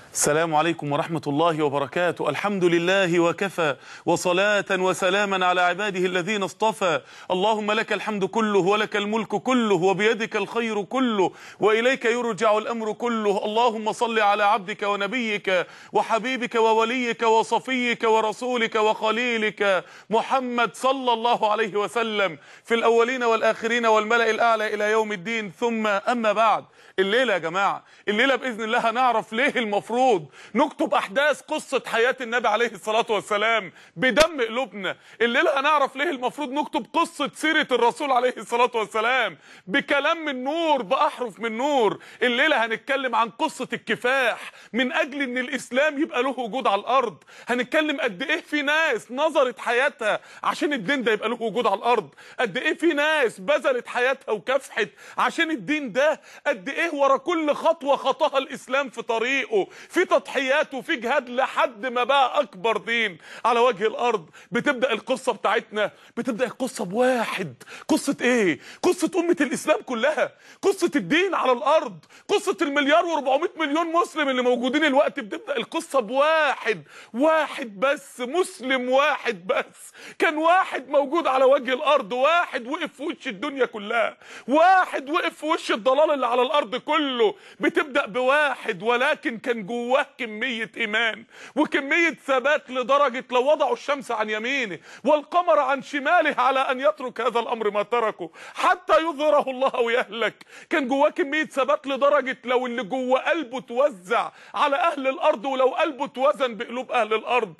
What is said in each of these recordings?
السلام عليكم ورحمة الله وبركاته الحمد لله وكفى وصلاة وسلاما على عباده الذين اصطفى اللهم لك الحمد كله ولك الملك كله وبيدك الخير كله وإليك يرجع الأمر كله اللهم صل على عبدك ونبيك وحبيبك ووليك وصفيك ورسولك وخليلك محمد صلى الله عليه وسلم في الأولين والآخرين والملأ الأعلى إلى يوم الدين ثم أما بعد الليلة يا جماعة الليلة بإذن الله هنعرف ليه المفروض نكتب أحداث قصة حياة النبي عليه الصلاة والسلام بدم قلوبنا الليلة هنعرف ليه المفروض نكتب قصة سيرة الرسول عليه الصلاة والسلام بكلام من نور بأحرف من نور الليلة هنتكلم عن قصة الكفاح من أجل أن الإسلام يبقى له وجود على الأرض هنتكلم قد إيه في ناس نظرت حياتها عشان الدين ده يبقى له وجود على الأرض قد إيه في ناس بذلت حياتها وكافحت عشان الدين ده قد إيه ورا كل خطوة خطاها الإسلام في طريقه في تضحيات وفي جهاد لحد ما بقى أكبر دين على وجه الأرض بتبدأ القصة بتاعتنا بتبدأ القصة بواحد قصة إيه؟ قصة أمة الإسلام كلها قصة الدين على الأرض قصة المليار و400 مليون مسلم اللي موجودين الوقت بتبدأ القصة بواحد واحد بس مسلم واحد بس كان واحد موجود على وجه الأرض واحد وقف في وش الدنيا كلها واحد وقف في وش الضلال اللي على الأرض كله بتبدأ بواحد ولكن كان جواه كمية إيمان وكمية ثبات لدرجة لو وضعوا الشمس عن يمينه والقمر عن شماله على أن يترك هذا الأمر ما تركه حتى يظهره الله أو يهلك كان جواه كمية ثبات لدرجة لو اللي جوه قلبه توزع على أهل الأرض ولو قلبه توزن بقلوب أهل الأرض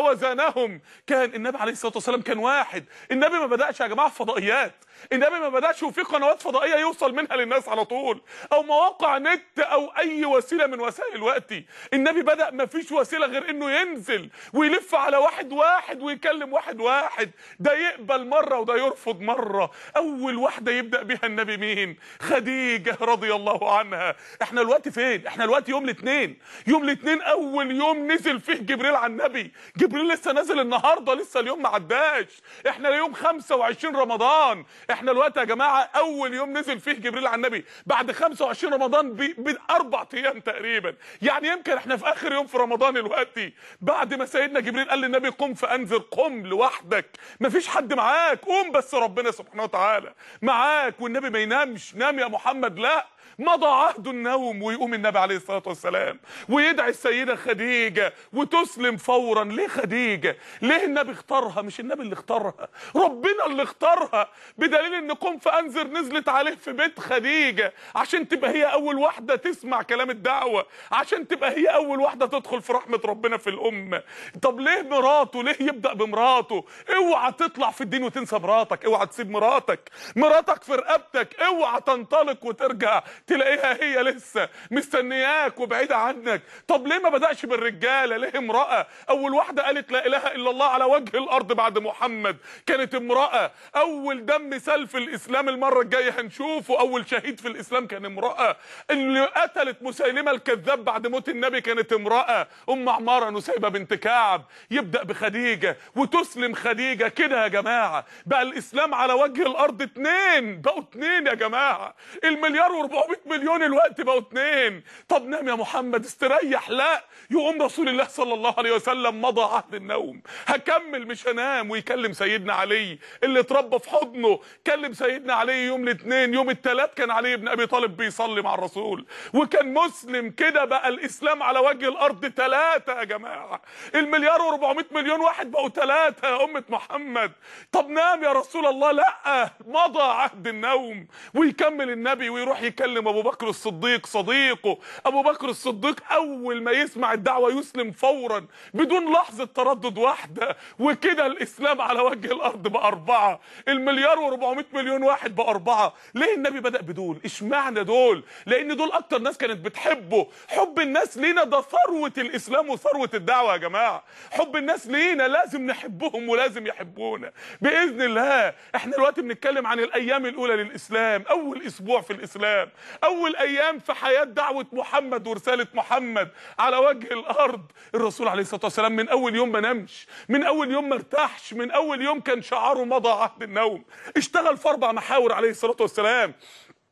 لوزنهم كان النبي عليه الصلاة والسلام كان واحد النبي ما بدأش يا جماعة في فضائيات النبي ما بدأش وفي قنوات فضائية يوصل منها للناس على طول أو مواقع نت أو أي وسيلة من وسائل الوقت النبي بدأ ما فيش وسيلة غير إنه ينزل ويلف على واحد واحد ويكلم واحد واحد ده يقبل مرة وده يرفض مرة أول واحدة يبدأ بها النبي مين خديجة رضي الله عنها احنا الوقت فين احنا الوقت يوم الاثنين يوم الاثنين أول يوم نزل فيه جبريل على النبي جبريل لسه نازل النهاردة لسه اليوم ما عداش احنا يوم 25 رمضان احنا الوقت يا جماعة أول يوم نزل فيه جبريل على النبي بعد 25 رمضان بأربع أيام تقريبا يعني يمكن احنا في آخر يوم في رمضان الوقت بعد ما سيدنا جبريل قال للنبي قم فأنذر قم لوحدك مفيش حد معاك قوم بس ربنا سبحانه وتعالى معاك والنبي ما ينامش نام يا محمد لا مضى عهد النوم ويقوم النبي عليه الصلاة والسلام ويدعي السيدة خديجة وتسلم فورا ليه خديجة ليه النبي اختارها مش النبي اللي اختارها ربنا اللي اختارها بدليل ان قم فانذر نزلت عليه في بيت خديجة عشان تبقى هي اول واحدة تسمع كلام الدعوة عشان تبقى هي اول واحدة تدخل في رحمة ربنا في الامة طب ليه مراته ليه يبدأ بمراته اوعى تطلع في الدين وتنسى مراتك اوعى تسيب مراتك مراتك في رقبتك اوعى تنطلق وترجع تلاقيها هي لسه مستنياك وبعيدة عنك طب ليه ما بدأش بالرجالة ليه امرأة اول واحدة قالت لا اله الا الله على وجه الارض بعد محمد كانت امرأة اول دم سال في الاسلام المرة الجاية هنشوفه اول شهيد في الاسلام كان امرأة اللي قتلت مسيلمة الكذاب بعد موت النبي كانت امرأة ام عمارة نسيبة بنت كعب يبدأ بخديجة وتسلم خديجة كده يا جماعة بقى الاسلام على وجه الارض اتنين بقوا اتنين يا جماعة المليار و400 مليون الوقت بقوا اتنين طب نام يا محمد استريح لا يقوم رسول الله صلى الله عليه وسلم مضى عهد النوم هكمل مش هنام ويكلم سيدنا علي اللي اتربى في حضنه كلم سيدنا علي يوم الاثنين يوم الثلاث كان علي بن ابي طالب بيصلي مع الرسول وكان مسلم كده بقى الاسلام على وجه الارض ثلاثة يا جماعة المليار و400 مليون واحد بقوا ثلاثة يا امة محمد طب نام يا رسول الله لا مضى عهد النوم ويكمل النبي ويروح يكلم ابو بكر الصديق صديقه ابو بكر الصديق اول ما يسمع الدعوة يسلم فورا بدون لحظة تردد واحدة وكده الاسلام على وجه الارض باربعة المليار و400 مليون واحد باربعة ليه النبي بدأ بدول اشمعنى دول لان دول اكتر ناس كانت بتحبه حب الناس لينا ده ثروة الاسلام وثروة الدعوة يا جماعة حب الناس لينا لازم نحبهم ولازم يحبونا باذن الله احنا دلوقتي بنتكلم عن الايام الاولى للاسلام اول اسبوع في الاسلام اول ايام في حياة دعوة محمد ورسالة محمد على وجه الارض الرسول عليه الصلاة والسلام من اول يوم ما نامش من اول يوم ما ارتاحش من اول يوم كان شعاره مضى عهد النوم اشتغل في اربع محاور عليه الصلاة والسلام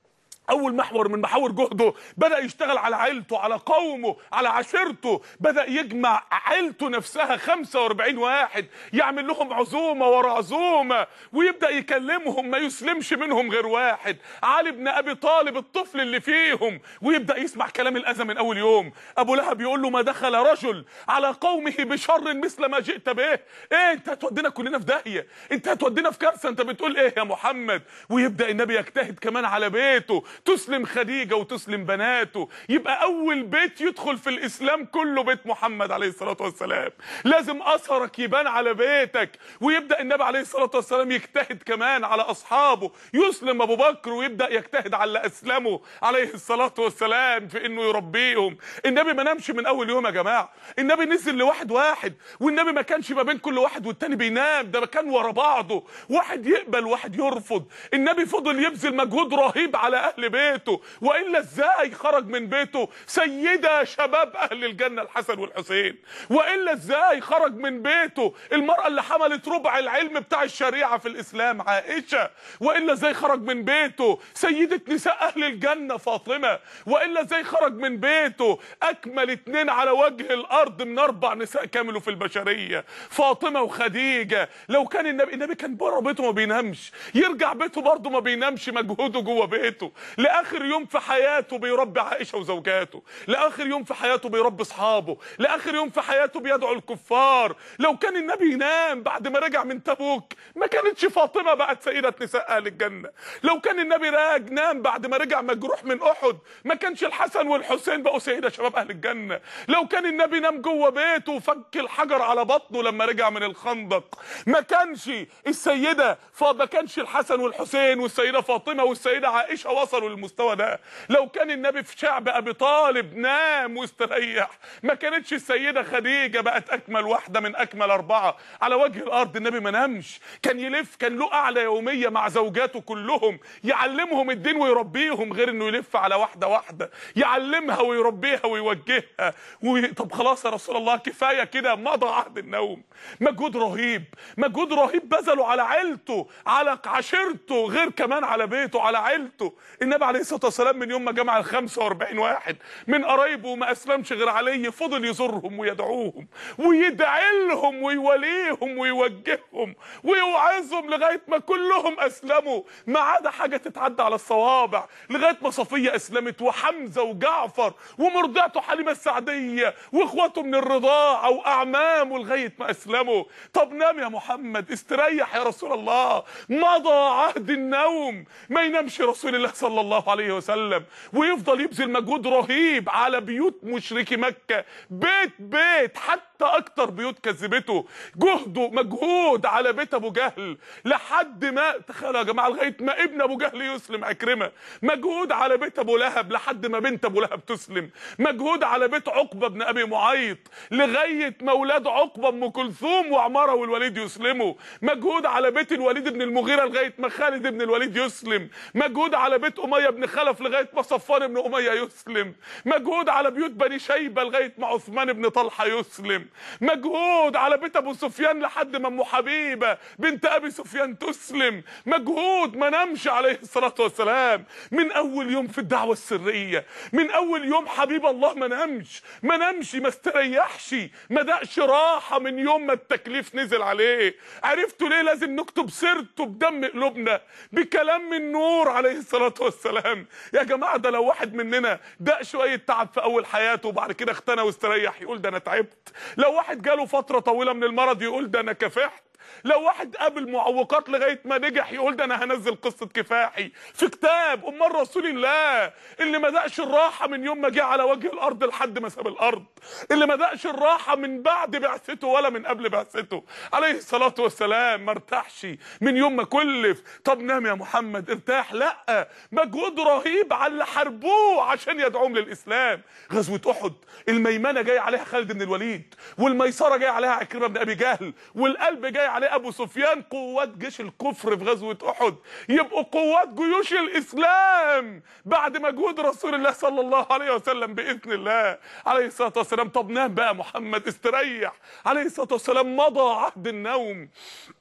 اول محور من محاور جهده بدا يشتغل على عيلته على قومه على عشيرته بدا يجمع عيلته نفسها 45 واحد يعمل لهم عزومه ورا عزومه ويبدا يكلمهم ما يسلمش منهم غير واحد علي بن ابي طالب الطفل اللي فيهم ويبدا يسمع كلام الاذى من اول يوم ابو لهب يقول له ما دخل رجل على قومه بشر مثل ما جئت به ايه انت هتودينا كلنا في داهيه انت هتودينا في كارثه انت بتقول ايه يا محمد ويبدا النبي يجتهد كمان على بيته تسلم خديجه وتسلم بناته يبقى اول بيت يدخل في الاسلام كله بيت محمد عليه الصلاه والسلام لازم اثرك يبان على بيتك ويبدا النبي عليه الصلاه والسلام يجتهد كمان على اصحابه يسلم ابو بكر ويبدا يجتهد على اللي اسلموا عليه الصلاه والسلام في انه يربيهم النبي ما نامش من اول يوم يا جماعه النبي نزل لواحد واحد والنبي ما كانش ما بين كل واحد والتاني بينام ده كان ورا بعضه واحد يقبل واحد يرفض النبي فضل يبذل مجهود رهيب على اهل بيته والا ازاي خرج من بيته سيده شباب اهل الجنه الحسن والحسين والا ازاي خرج من بيته المراه اللي حملت ربع العلم بتاع الشريعه في الاسلام عائشه والا ازاي خرج من بيته سيده نساء اهل الجنه فاطمه والا ازاي خرج من بيته اكمل اتنين على وجه الارض من اربع نساء كاملوا في البشريه فاطمه وخديجه لو كان النبي النبي كان بره بيته ما بينامش يرجع بيته برضه ما بينامش مجهوده جوه بيته لاخر يوم في حياته بيربي عائشه وزوجاته لاخر يوم في حياته بيربي اصحابه لاخر يوم في حياته بيدعو الكفار لو كان النبي ينام بعد ما رجع من تبوك ما كانتش فاطمه بقت سيده نساء اهل الجنه لو كان النبي راج نام بعد ما رجع مجروح من احد ما كانش الحسن والحسين بقوا سيده شباب اهل الجنه لو كان النبي نام جوه بيته وفك الحجر على بطنه لما رجع من الخندق ما كانش السيده فما كانش الحسن والحسين والسيده فاطمه والسيده عائشه وصلوا للمستوى ده لو كان النبي في شعب ابي طالب نام واستريح ما كانتش السيده خديجه بقت اكمل واحده من اكمل اربعه على وجه الارض النبي ما نامش كان يلف كان له قعده يوميه مع زوجاته كلهم يعلمهم الدين ويربيهم غير انه يلف على واحده واحده يعلمها ويربيها ويوجهها و... طب خلاص يا رسول الله كفايه كده مضى عهد النوم مجهود رهيب مجهود رهيب بذله على عيلته على عشيرته غير كمان على بيته على عيلته النبي عليه الصلاه والسلام من يوم ما جمع ال 45 واحد من قرايبه وما اسلمش غير علي فضل يزورهم ويدعوهم ويدعي لهم ويوليهم ويوجههم ويوعظهم لغايه ما كلهم اسلموا ما عدا حاجه تتعدى على الصوابع لغايه ما صفيه اسلمت وحمزه وجعفر ومرضعته حليمه السعديه واخواته من الرضاعه واعمامه لغايه ما اسلموا طب نام يا محمد استريح يا رسول الله مضى عهد النوم ما ينامش رسول الله صلى الله عليه وسلم ويفضل يبذل مجهود رهيب على بيوت مشركي مكه بيت بيت حتى اكتر بيوت كذبته جهده مجهود على بيت ابو جهل لحد ما تخيلوا يا جماعه لغايه ما ابن ابو جهل يسلم عكرمه مجهود على بيت ابو لهب لحد ما بنت ابو لهب تسلم مجهود على بيت عقبه بن ابي معيط لغايه ما اولاد عقبه ام كلثوم وعماره والوليد يسلموا مجهود على بيت الوليد بن المغيره لغايه ما خالد بن الوليد يسلم مجهود على بيت اميه بن خلف لغايه ما صفوان بن اميه يسلم مجهود على بيوت بني شيبه لغايه ما عثمان بن طلحه يسلم مجهود على بيت ابو سفيان لحد ما ام حبيبه بنت ابي سفيان تسلم مجهود ما نامش عليه الصلاه والسلام من اول يوم في الدعوه السريه من اول يوم حبيب الله ما نامش ما نامش ما استريحش ما دقش راحه من يوم ما التكليف نزل عليه عرفتوا ليه لازم نكتب سيرته بدم قلوبنا بكلام من نور عليه الصلاه والسلام يا جماعه ده لو واحد مننا دق شويه تعب في اول حياته وبعد كده اختنى واستريح يقول ده انا تعبت لو واحد جاله فتره طويله من المرض يقول ده انا كفحت لو واحد قابل معوقات لغايه ما نجح يقول ده انا هنزل قصه كفاحي في كتاب امال رسول الله اللي ما دقش الراحه من يوم ما جه على وجه الارض لحد ما ساب الارض اللي ما دقش الراحه من بعد بعثته ولا من قبل بعثته عليه الصلاه والسلام ما ارتاحش من يوم ما كلف طب نام يا محمد ارتاح لا مجهود رهيب على اللي حاربوه عشان يدعوهم للاسلام غزوه احد الميمنه جاي عليها خالد بن الوليد والميسره جاي عليها عكرمه بن ابي جهل والقلب جاي عليه ابو سفيان قوات جيش الكفر في غزوه احد يبقوا قوات جيوش الاسلام بعد مجهود رسول الله صلى الله عليه وسلم باذن الله عليه الصلاه والسلام طب نام بقى محمد استريح عليه الصلاه والسلام مضى عهد النوم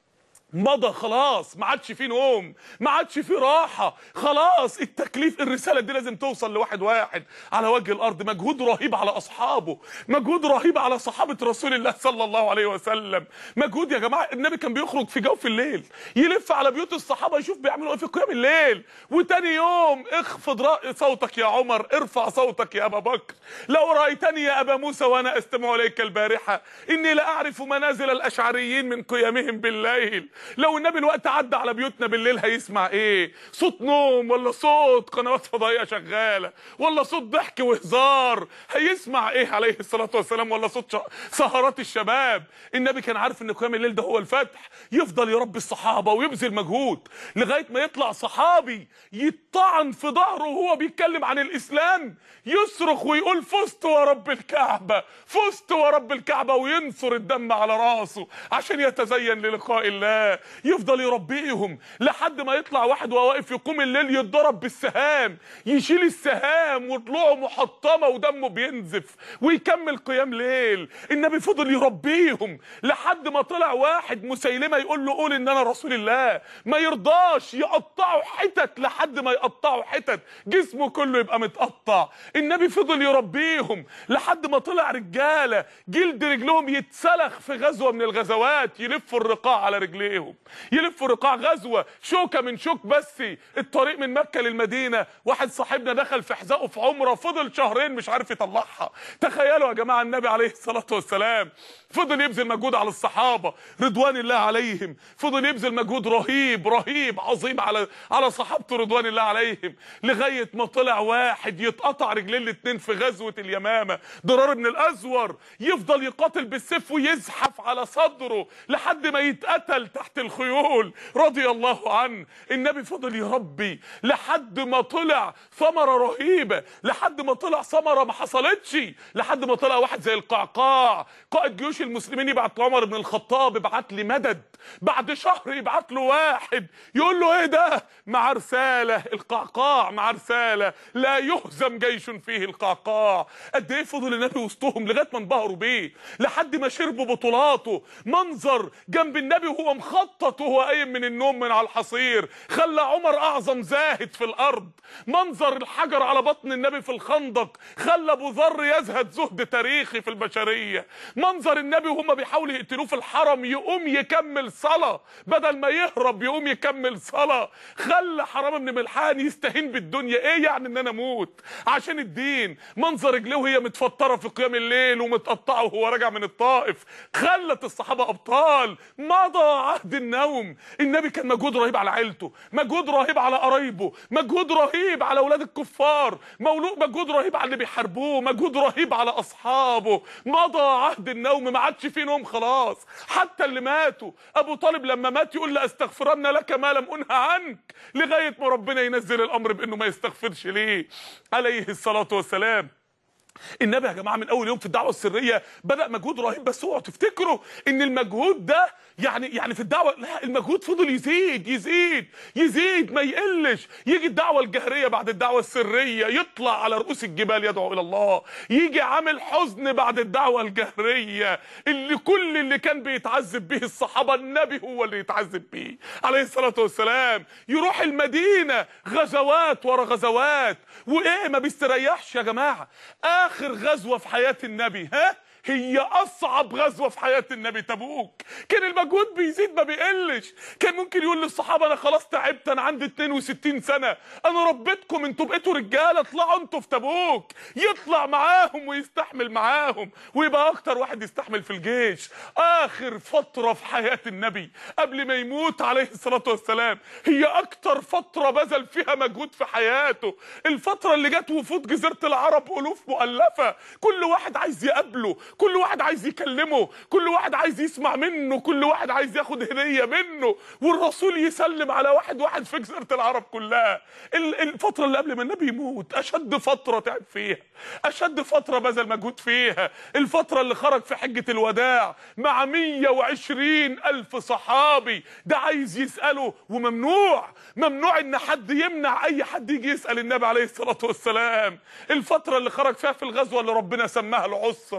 مضى خلاص ما عادش فيه نوم ما عادش فيه راحة خلاص التكليف الرسالة دي لازم توصل لواحد واحد على وجه الأرض مجهود رهيب على أصحابه مجهود رهيب على صحابة رسول الله صلى الله عليه وسلم مجهود يا جماعة النبي كان بيخرج في جوف الليل يلف على بيوت الصحابة يشوف بيعملوا ايه في قيام الليل وتاني يوم اخفض رأي صوتك يا عمر ارفع صوتك يا أبا بكر لو رأيتني يا أبا موسى وأنا أستمع إليك البارحة إني لأعرف منازل الأشعريين من قيامهم بالليل لو النبي الوقت عدى على بيوتنا بالليل هيسمع ايه صوت نوم ولا صوت قنوات فضائيه شغاله ولا صوت ضحك وهزار هيسمع ايه عليه الصلاه والسلام ولا صوت ش... سهرات الشباب النبي كان عارف ان قيام الليل ده هو الفتح يفضل يربي الصحابه ويبذل مجهود لغايه ما يطلع صحابي يطعن في ظهره وهو بيتكلم عن الاسلام يصرخ ويقول فزت ورب الكعبه فزت ورب الكعبه وينثر الدم على راسه عشان يتزين للقاء الله يفضل يربيهم لحد ما يطلع واحد وهو واقف يقوم الليل يتضرب بالسهام يشيل السهام وضلوعه محطمه ودمه بينزف ويكمل قيام ليل النبي فضل يربيهم لحد ما طلع واحد مسيلمه يقول له قول ان انا رسول الله ما يرضاش يقطعه حتت لحد ما يقطعه حتت جسمه كله يبقى متقطع النبي فضل يربيهم لحد ما طلع رجاله جلد رجلهم يتسلخ في غزوه من الغزوات يلفوا الرقاع على رجليهم يلفوا رقاع غزوه شوكه من شوك بس الطريق من مكه للمدينه واحد صاحبنا دخل في حذائه في عمره فضل شهرين مش عارف يطلعها تخيلوا يا جماعه النبي عليه الصلاه والسلام فضل يبذل مجهود على الصحابه رضوان الله عليهم فضل يبذل مجهود رهيب رهيب عظيم على على صحابته رضوان الله عليهم لغايه ما طلع واحد يتقطع رجلين الاتنين في غزوه اليمامه ضرار بن الازور يفضل يقاتل بالسيف ويزحف على صدره لحد ما يتقتل تحت الخيول رضي الله عنه النبي فضل يربي لحد ما طلع ثمره رهيبه لحد ما طلع ثمره ما حصلتش لحد ما طلع واحد زي القعقاع قائد جيوش المسلمين يبعت لعمر بن الخطاب ابعت لي مدد بعد شهر يبعت له واحد يقول له ايه ده مع رساله القعقاع مع رساله لا يهزم جيش فيه القعقاع قد ايه فضل النبي وسطهم لغايه ما انبهروا بيه لحد ما شربوا بطولاته منظر جنب النبي وهو مخطط وهو قايم من النوم من على الحصير خلى عمر اعظم زاهد في الارض منظر الحجر على بطن النبي في الخندق خلى ابو ذر يزهد زهد تاريخي في البشريه منظر النبي وهم بيحاولوا يقتلوه في الحرم يقوم يكمل صلاه بدل ما يهرب يقوم يكمل صلاه خلى حرام بن ملحان يستهين بالدنيا ايه يعني ان انا اموت عشان الدين منظر رجليه وهي متفطره في قيام الليل ومتقطعه وهو راجع من الطائف خلت الصحابه ابطال مضى عهد النوم النبي كان مجهود رهيب على عيلته مجهود رهيب على قرايبه مجهود رهيب على اولاد الكفار مولود مجهود رهيب على اللي بيحاربوه مجهود رهيب على اصحابه مضى عهد النوم ما عادش فيه نوم خلاص حتى اللي ماتوا ابو طالب لما مات يقول لاستغفرن لك ما لم انه عنك لغايه ما ربنا ينزل الامر بانه ما يستغفرش ليه عليه الصلاه والسلام النبي يا جماعه من اول يوم في الدعوه السريه بدا مجهود رهيب بس اوعوا تفتكروا ان المجهود ده يعني يعني في الدعوه لا المجهود فضل يزيد يزيد يزيد ما يقلش يجي الدعوه الجهريه بعد الدعوه السريه يطلع على رؤوس الجبال يدعو الى الله يجي عامل حزن بعد الدعوه الجهريه اللي كل اللي كان بيتعذب به الصحابه النبي هو اللي يتعذب به عليه الصلاه والسلام يروح المدينه غزوات ورا غزوات وايه ما بيستريحش يا جماعه اخر غزوه في حياه النبي ها هي اصعب غزوه في حياه النبي تبوك كان المجهود بيزيد ما بيقلش كان ممكن يقول للصحابه انا خلاص تعبت انا عندي 62 سنه انا ربيتكم انتوا بقيتوا رجاله اطلعوا انتوا في تبوك يطلع معاهم ويستحمل معاهم ويبقى اكتر واحد يستحمل في الجيش اخر فتره في حياه النبي قبل ما يموت عليه الصلاه والسلام هي اكتر فتره بذل فيها مجهود في حياته الفتره اللي جت وفود جزيره العرب الوف مؤلفه كل واحد عايز يقابله كل واحد عايز يكلمه كل واحد عايز يسمع منه كل واحد عايز ياخد هديه منه والرسول يسلم على واحد واحد في جزيره العرب كلها ال- الفتره اللي قبل ما النبي يموت اشد فتره تعب فيها اشد فتره بذل مجهود فيها الفتره اللي خرج في حجه الوداع مع 120 الف صحابي ده عايز يساله وممنوع ممنوع ان حد يمنع اي حد يجي يسال النبي عليه الصلاه والسلام الفتره اللي خرج فيها في الغزوه اللي ربنا سماها العسره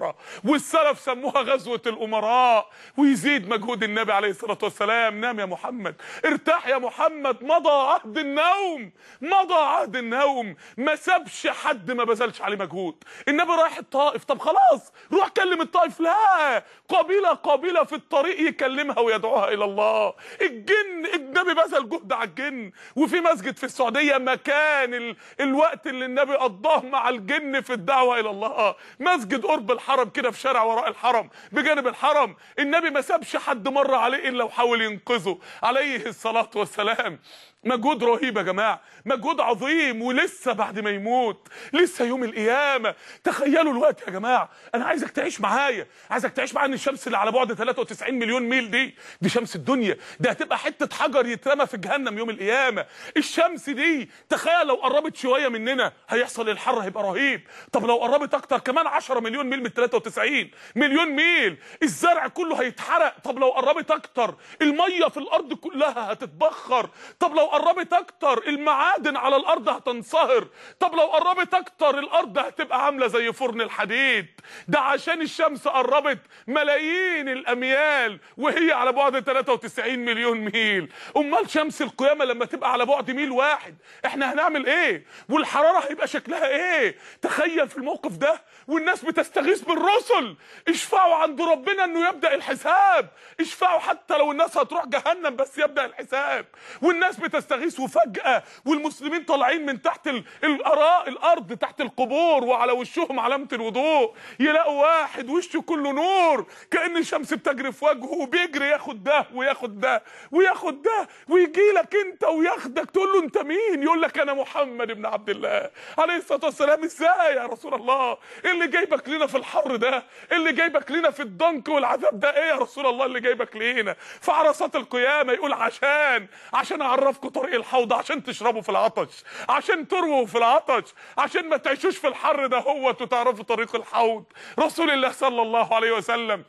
والسلف سموها غزوه الامراء ويزيد مجهود النبي عليه الصلاه والسلام نام يا محمد ارتاح يا محمد مضى عهد النوم مضى عهد النوم ما سابش حد ما بذلش عليه مجهود النبي رايح الطائف طب خلاص روح كلم الطائف لا قبيله قبيله في الطريق يكلمها ويدعوها الى الله الجن النبي بذل جهد على الجن وفي مسجد في السعوديه مكان ال... الوقت اللي النبي قضاه مع الجن في الدعوه الى الله مسجد قرب الحرم كده في شارع وراء الحرم بجانب الحرم النبي ما سابش حد مر عليه الا وحاول ينقذه عليه الصلاه والسلام مجهود رهيب يا جماعه مجهود عظيم ولسه بعد ما يموت لسه يوم القيامه تخيلوا الوقت يا جماعه انا عايزك تعيش معايا عايزك تعيش معايا ان الشمس اللي على بعد 93 مليون ميل دي دي شمس الدنيا ده هتبقى حته حجر يترمى في جهنم يوم القيامه الشمس دي تخيل لو قربت شويه مننا هيحصل الحر هيبقى رهيب طب لو قربت اكتر كمان 10 مليون ميل من 93 مليون ميل الزرع كله هيتحرق طب لو قربت اكتر الميه في الارض كلها هتتبخر طب لو قربت اكتر المعادن على الارض هتنصهر طب لو قربت اكتر الارض هتبقى عامله زي فرن الحديد ده عشان الشمس قربت ملايين الاميال وهي على بعد 93 مليون ميل امال شمس القيامه لما تبقى على بعد ميل واحد احنا هنعمل ايه والحراره هيبقى شكلها ايه تخيل في الموقف ده والناس بتستغيث بالرسل اشفعوا عند ربنا انه يبدا الحساب اشفعوا حتى لو الناس هتروح جهنم بس يبدا الحساب والناس بتستغيث وفجاه والمسلمين طالعين من تحت ال- الاراء الارض تحت القبور وعلى وشهم علامه الوضوء يلاقوا واحد وشه كله نور كان الشمس بتجري في وجهه وبيجري ياخد ده وياخد ده وياخد ده ويجي لك انت وياخدك تقول له انت مين يقول لك انا محمد بن عبد الله عليه الصلاه والسلام ازاي يا رسول الله ايه اللي جايبك لينا في الحر ده إيه اللي جايبك لينا في الضنك والعذاب ده ايه يا رسول الله اللي جايبك لينا في عرصات القيامه يقول عشان عشان اعرفكم طريق الحوض عشان تشربوا في العطش عشان ترووا في العطش عشان ما تعيشوش في الحر ده هو وتعرفوا طريق الحوض رسول الله صلى الله عليه وسلم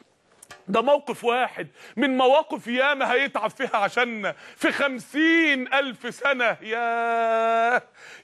ده موقف واحد من مواقف ياما هيتعب فيها عشاننا في خمسين ألف سنة ياه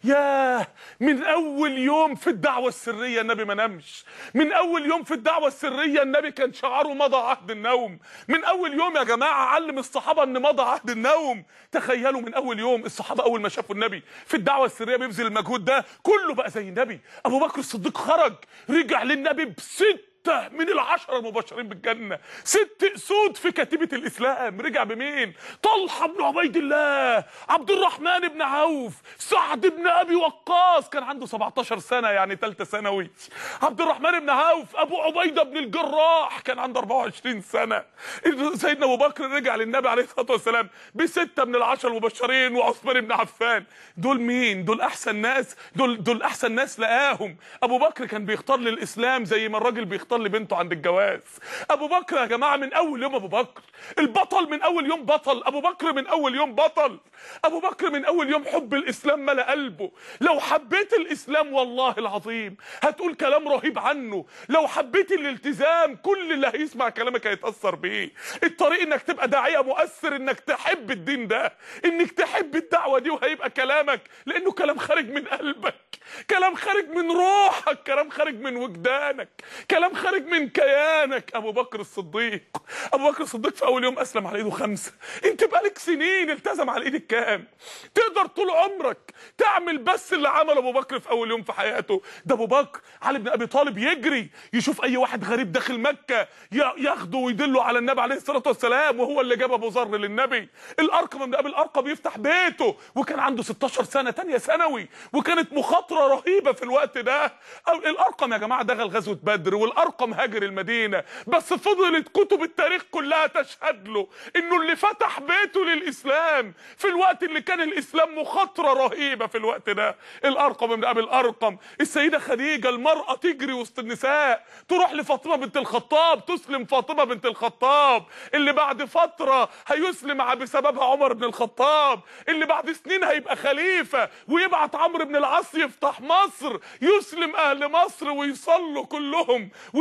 ياه من أول يوم في الدعوة السرية النبي ما نامش من أول يوم في الدعوة السرية النبي كان شعاره مضى عهد النوم من أول يوم يا جماعة علم الصحابة أن مضى عهد النوم تخيلوا من أول يوم الصحابة أول ما شافوا النبي في الدعوة السرية بيبذل المجهود ده كله بقى زي النبي أبو بكر الصديق خرج رجع للنبي بست ستة من العشرة المبشرين بالجنة ست أسود في كتيبة الإسلام رجع بمين طلحة بن عبيد الله عبد الرحمن بن عوف سعد بن أبي وقاص كان عنده 17 سنة يعني ثالثة ثانوي عبد الرحمن بن عوف أبو عبيدة بن الجراح كان عنده 24 سنة سيدنا أبو بكر رجع للنبي عليه الصلاة والسلام بستة من العشرة المبشرين وعثمان بن عفان دول مين دول أحسن ناس دول دول أحسن ناس لقاهم أبو بكر كان بيختار للإسلام زي ما الراجل بيختار لبنته عند الجواز ابو بكر يا جماعه من اول يوم ابو بكر البطل من اول يوم بطل ابو بكر من اول يوم بطل ابو بكر من اول يوم حب الاسلام ملا قلبه لو حبيت الاسلام والله العظيم هتقول كلام رهيب عنه لو حبيت الالتزام كل اللي هيسمع كلامك هيتاثر بيه الطريق انك تبقى داعيه مؤثر انك تحب الدين ده انك تحب الدعوه دي وهيبقى كلامك لانه كلام خارج من قلبك كلام خارج من روحك كلام خارج من وجدانك كلام خارج من كيانك ابو بكر الصديق ابو بكر الصديق في اول يوم اسلم على ايده خمسه انت بقالك سنين التزم على ايدك كام تقدر طول عمرك تعمل بس اللي عمله ابو بكر في اول يوم في حياته ده ابو بكر علي بن ابي طالب يجري يشوف اي واحد غريب داخل مكه ياخده ويدله على النبي عليه الصلاه والسلام وهو اللي جاب ابو ذر للنبي الارقم بن ابي الارقم يفتح بيته وكان عنده 16 سنه تانية ثانوي وكانت مخاطره رهيبه في الوقت ده الارقم يا جماعه دخل غزوه بدر والارقم هاجر المدينه بس فضلت كتب التاريخ كلها تشهد له انه اللي فتح بيته للاسلام في الوقت اللي كان الاسلام مخاطره رهيبه في الوقت ده الارقم بن ابي الارقم السيده خديجه المراه تجري وسط النساء تروح لفاطمه بنت الخطاب تسلم فاطمه بنت الخطاب اللي بعد فتره هيسلم بسببها عمر بن الخطاب اللي بعد سنين هيبقى خليفه ويبعت عمرو بن العاص يفتح مصر يسلم اهل مصر ويصلوا كلهم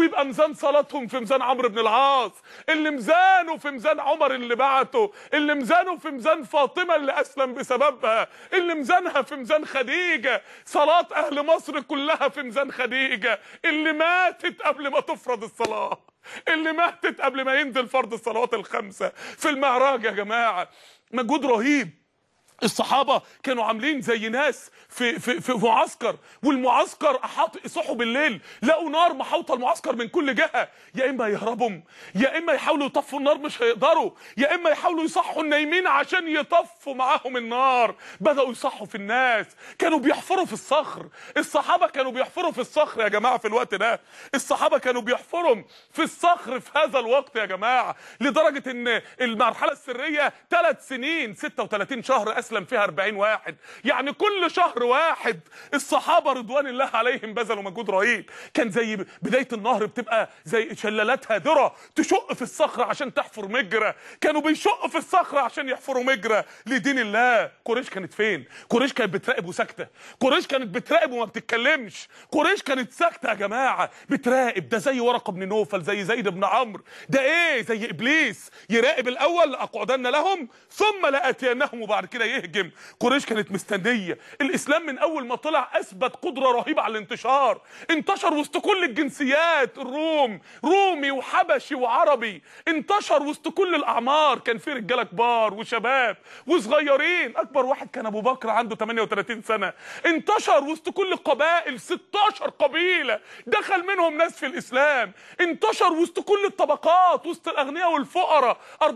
ويبقى ميزان صلاتهم في ميزان عمرو بن العاص اللي ميزانه في ميزان عمر اللي بعته اللي ميزانه في ميزان فاطمه اللي اسلم بسببها اللي ميزانها في ميزان خديجه صلاه اهل مصر كلها في ميزان خديجه اللي ماتت قبل ما تفرض الصلاه اللي ماتت قبل ما ينزل فرض الصلوات الخمسه في المعراج يا جماعه مجهود رهيب الصحابة كانوا عاملين زي ناس في في في معسكر والمعسكر احاط صحوا بالليل لقوا نار محاوطة المعسكر من كل جهة يا اما يهربوا يا اما يحاولوا يطفوا النار مش هيقدروا يا اما يحاولوا يصحوا النايمين عشان يطفوا معاهم النار بدأوا يصحوا في الناس كانوا بيحفروا في الصخر الصحابة كانوا بيحفروا في الصخر يا جماعة في الوقت ده الصحابة كانوا بيحفروا في الصخر في هذا الوقت يا جماعة لدرجة ان المرحلة السرية ثلاث سنين 36 شهر اسلم فيها 40 واحد يعني كل شهر واحد الصحابه رضوان الله عليهم بذلوا مجهود رهيب كان زي بدايه النهر بتبقى زي شلالات هادره تشق في الصخره عشان تحفر مجرى كانوا بيشقوا في الصخره عشان يحفروا مجرى لدين الله قريش كانت فين قريش كانت بتراقب وساكته قريش كانت بتراقب وما بتتكلمش قريش كانت ساكته يا جماعه بتراقب ده زي ورقه بن نوفل زي زيد بن عمرو ده ايه زي ابليس يراقب الاول لاقعدن لهم ثم لاتينهم وبعد كده يهجم قريش كانت مستنيه الاسلام من اول ما طلع اثبت قدره رهيبه على الانتشار انتشر وسط كل الجنسيات الروم رومي وحبشي وعربي انتشر وسط كل الاعمار كان في رجاله كبار وشباب وصغيرين اكبر واحد كان ابو بكر عنده 38 سنه انتشر وسط كل القبائل 16 قبيله دخل منهم ناس في الاسلام انتشر وسط كل الطبقات وسط الاغنياء والفقراء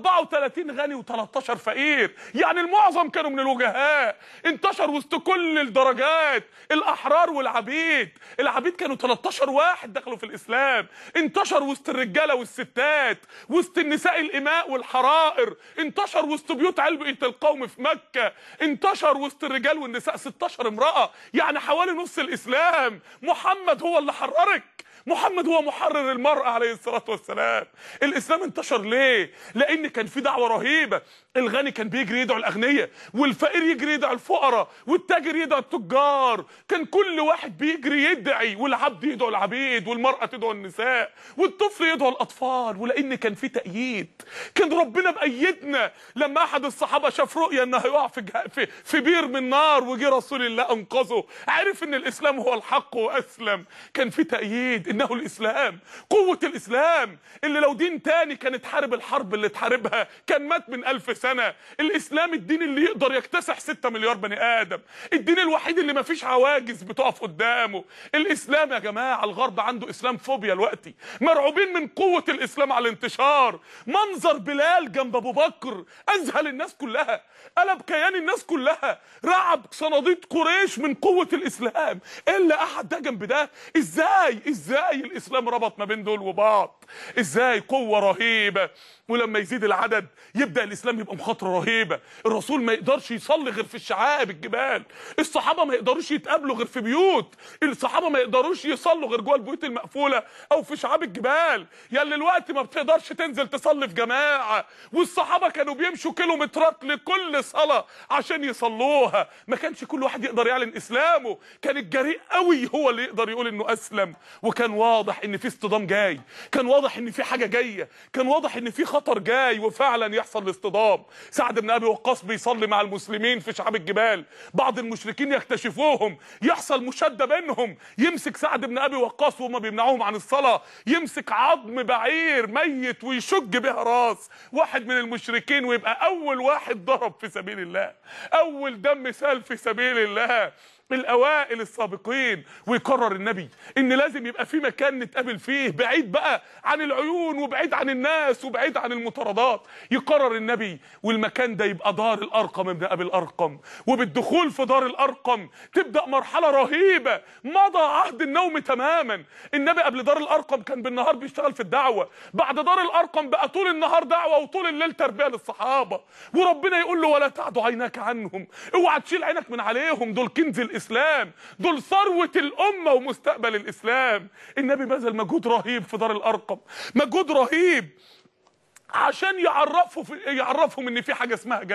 34 غني و13 فقير يعني المعظم كانوا من الوجهاء انتشر وسط كل الدرجات الاحرار والعبيد العبيد كانوا 13 واحد دخلوا في الاسلام انتشر وسط الرجاله والستات وسط النساء الاماء والحرائر انتشر وسط بيوت علبة القوم في مكة انتشر وسط الرجال والنساء 16 امرأة يعني حوالي نص الاسلام محمد هو اللي حررك محمد هو محرر المرأة عليه الصلاة والسلام الإسلام انتشر ليه؟ لأن كان في دعوة رهيبة الغني كان بيجري يدعو الأغنياء والفقير يجري يدعو الفقراء والتاجر يدعو التجار كان كل واحد بيجري يدعي والعبد يدعو العبيد والمرأة تدعو النساء والطفل يدعو الأطفال ولأن كان في تأييد كان ربنا مأيدنا لما أحد الصحابة شاف رؤيا إنه هيقع في, جه... في في بير من نار وجي رسول الله أنقذه عرف إن الإسلام هو الحق وأسلم كان في تأييد انه الاسلام قوة الاسلام اللي لو دين تاني كان اتحارب الحرب اللي اتحاربها كان مات من الف سنة الاسلام الدين اللي يقدر يكتسح ستة مليار بني ادم الدين الوحيد اللي مفيش عواجز بتقف قدامه الاسلام يا جماعة الغرب عنده اسلام فوبيا الوقتي مرعوبين من قوة الاسلام على الانتشار منظر بلال جنب ابو بكر اذهل الناس كلها قلب كيان الناس كلها رعب صناديد قريش من قوة الاسلام الا احد ده جنب ده ازاي ازاي الاسلام ربط ما بين دول وبعض ازاي قوة رهيبة ولما يزيد العدد يبدا الاسلام يبقى مخاطره رهيبه الرسول ما يقدرش يصلي غير في الشعاب الجبال الصحابه ما يقدروش يتقابلوا غير في بيوت الصحابه ما يقدروش يصلوا غير جوه البيوت المقفوله او في شعاب الجبال يلي الوقت ما بتقدرش تنزل تصلي في جماعه والصحابه كانوا بيمشوا كيلومترات لكل صلاه عشان يصلوها ما كانش كل واحد يقدر يعلن اسلامه كان الجريء قوي هو اللي يقدر يقول انه اسلم وكان واضح ان في اصطدام جاي كان واضح ان في حاجه جايه كان واضح ان في خطر جاي وفعلا يحصل الاصطدام سعد بن ابي وقاص بيصلي مع المسلمين في شعاب الجبال بعض المشركين يكتشفوهم يحصل مشاده بينهم يمسك سعد بن ابي وقاص وهم بيمنعوهم عن الصلاه يمسك عظم بعير ميت ويشج بها راس واحد من المشركين ويبقى اول واحد ضرب في سبيل الله اول دم سال في سبيل الله الاوائل السابقين ويقرر النبي ان لازم يبقى في مكان نتقابل فيه بعيد بقى عن العيون وبعيد عن الناس وبعيد عن المطاردات يقرر النبي والمكان ده يبقى دار الارقم ابن ابي الارقم وبالدخول في دار الارقم تبدا مرحله رهيبه مضى عهد النوم تماما النبي قبل دار الارقم كان بالنهار بيشتغل في الدعوه بعد دار الارقم بقى طول النهار دعوه وطول الليل تربيه للصحابه وربنا يقول له ولا تعد عيناك عنهم اوعى تشيل عينك من عليهم دول كنز الاسلام دول ثروه الامه ومستقبل الاسلام النبي بذل مجهود رهيب في دار الارقم مجهود رهيب عشان يعرفوا في يعرفهم ان في حاجه اسمها جنه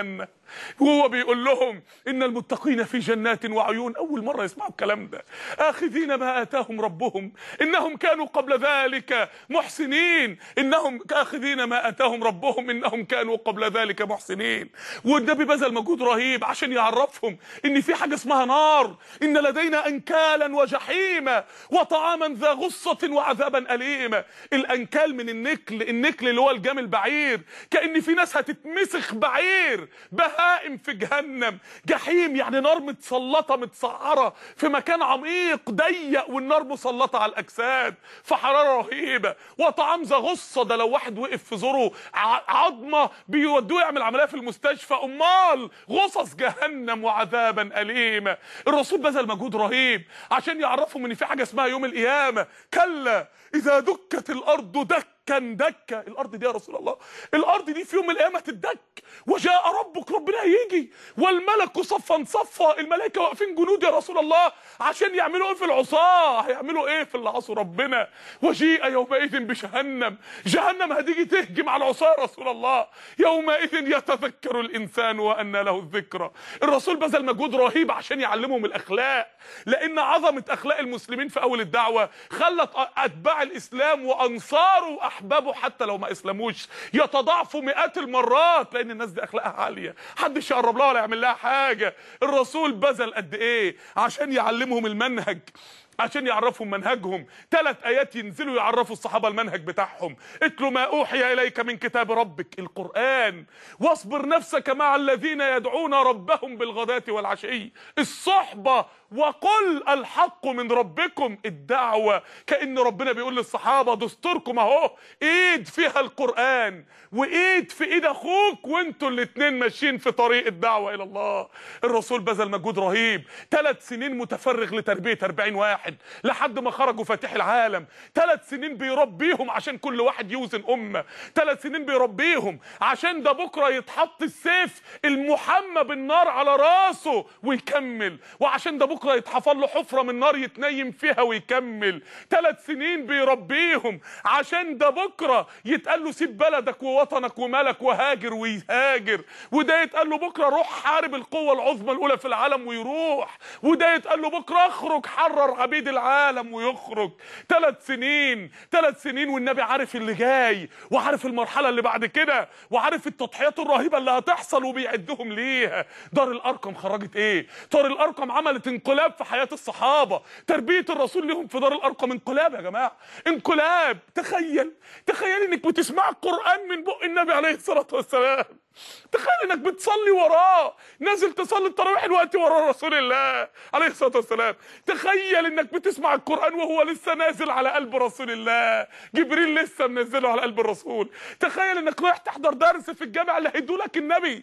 وهو بيقول لهم ان المتقين في جنات وعيون اول مره يسمعوا الكلام ده اخذين ما اتاهم ربهم انهم كانوا قبل ذلك محسنين انهم اخذين ما اتاهم ربهم انهم كانوا قبل ذلك محسنين والنبي بذل مجهود رهيب عشان يعرفهم ان في حاجه اسمها نار ان لدينا انكالا وجحيما وطعاما ذا غصه وعذابا اليما الانكال من النكل النكل اللي هو الجمل بعير كان في ناس هتتمسخ بعير بهائم في جهنم جحيم يعني نار متسلطه متسعره في مكان عميق ضيق والنار مسلطه على الاجساد في حراره رهيبه وطعام ذا غصه ده لو واحد وقف في زوره ع- عظمه بيودوه يعمل عمليه في المستشفى امال غصص جهنم وعذابا اليما الرسول بذل مجهود رهيب عشان يعرفهم ان في حاجه اسمها يوم القيامه كلا اذا دكت الارض دكا دكه الارض دي يا رسول الله الارض دي في يوم القيامه تدك وجاء ربك ربنا هيجي والملك صفا صفا الملائكه واقفين جنود يا رسول الله عشان يعملوا ايه في العصاه هيعملوا ايه في اللي عصوا ربنا وجيء يومئذ بجهنم جهنم هتيجي تهجم على العصاه يا رسول الله يومئذ يتذكر الانسان وان له الذكرى الرسول بذل مجهود رهيب عشان يعلمهم الاخلاق لان عظمه اخلاق المسلمين في اول الدعوه خلت اتباع الاسلام وانصاره واحبابه حتى لو ما اسلموش يتضاعفوا مئات المرات لان الناس دي اخلاقها عاليه محدش يقرب لها ولا يعمل لها حاجه الرسول بذل قد ايه عشان يعلمهم المنهج عشان يعرفهم منهجهم ثلاث ايات ينزلوا يعرفوا الصحابه المنهج بتاعهم اتلوا ما اوحي اليك من كتاب ربك القران واصبر نفسك مع الذين يدعون ربهم بالغداة والعشي الصحبه وقل الحق من ربكم الدعوه كان ربنا بيقول للصحابه دستوركم اهو ايد فيها القران وايد في ايد اخوك وانتوا الاتنين ماشيين في طريق الدعوه الى الله الرسول بذل مجهود رهيب ثلاث سنين متفرغ لتربيه 40 واحد لحد ما خرجوا فاتح العالم ثلاث سنين بيربيهم عشان كل واحد يوزن امه ثلاث سنين بيربيهم عشان ده بكره يتحط السيف المحمى بالنار على راسه ويكمل وعشان ده بكره يتحفر له حفره من نار يتنيم فيها ويكمل ثلاث سنين بيربيهم عشان ده بكره يتقال له سيب بلدك ووطنك ومالك وهاجر ويهاجر وده يتقال له بكره روح حارب القوه العظمى الاولى في العالم ويروح وده يتقال له بكره اخرج حرر عبيد العالم ويخرج ثلاث سنين ثلاث سنين والنبي عارف اللي جاي وعارف المرحله اللي بعد كده وعارف التضحيات الرهيبه اللي هتحصل وبيعدهم ليها دار الارقم خرجت ايه دار الارقم عملت انقلاب في حياه الصحابه تربيه الرسول لهم في دار الارقم انقلاب يا جماعه انقلاب تخيل تخيل انك بتسمع القران من بق النبي عليه الصلاه والسلام تخيل انك بتصلي وراه نازل تصلي التراويح الوقت ورا رسول الله عليه الصلاه والسلام تخيل انك بتسمع القران وهو لسه نازل على قلب رسول الله جبريل لسه منزله على قلب الرسول تخيل انك رايح تحضر درس في الجامع اللي هيدولك النبي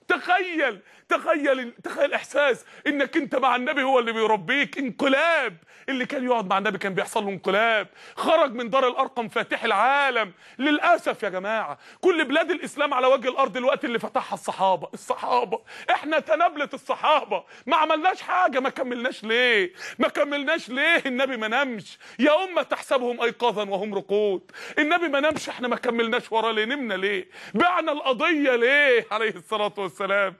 تخيل تخيل تخيل احساس انك انت مع النبي هو اللي بيربيك انقلاب اللي كان يقعد مع النبي كان بيحصل له انقلاب خرج من دار الارقم فاتح العالم للاسف يا جماعه كل بلاد الاسلام على وجه الارض الوقت اللي فتحها الصحابه الصحابه احنا تنابله الصحابه ما عملناش حاجه ما كملناش ليه ما كملناش ليه النبي ما نامش يا امه تحسبهم ايقاظا وهم رقود النبي ما نامش احنا ما كملناش وراه ليه نمنا ليه بعنا القضيه ليه عليه الصلاه والسلام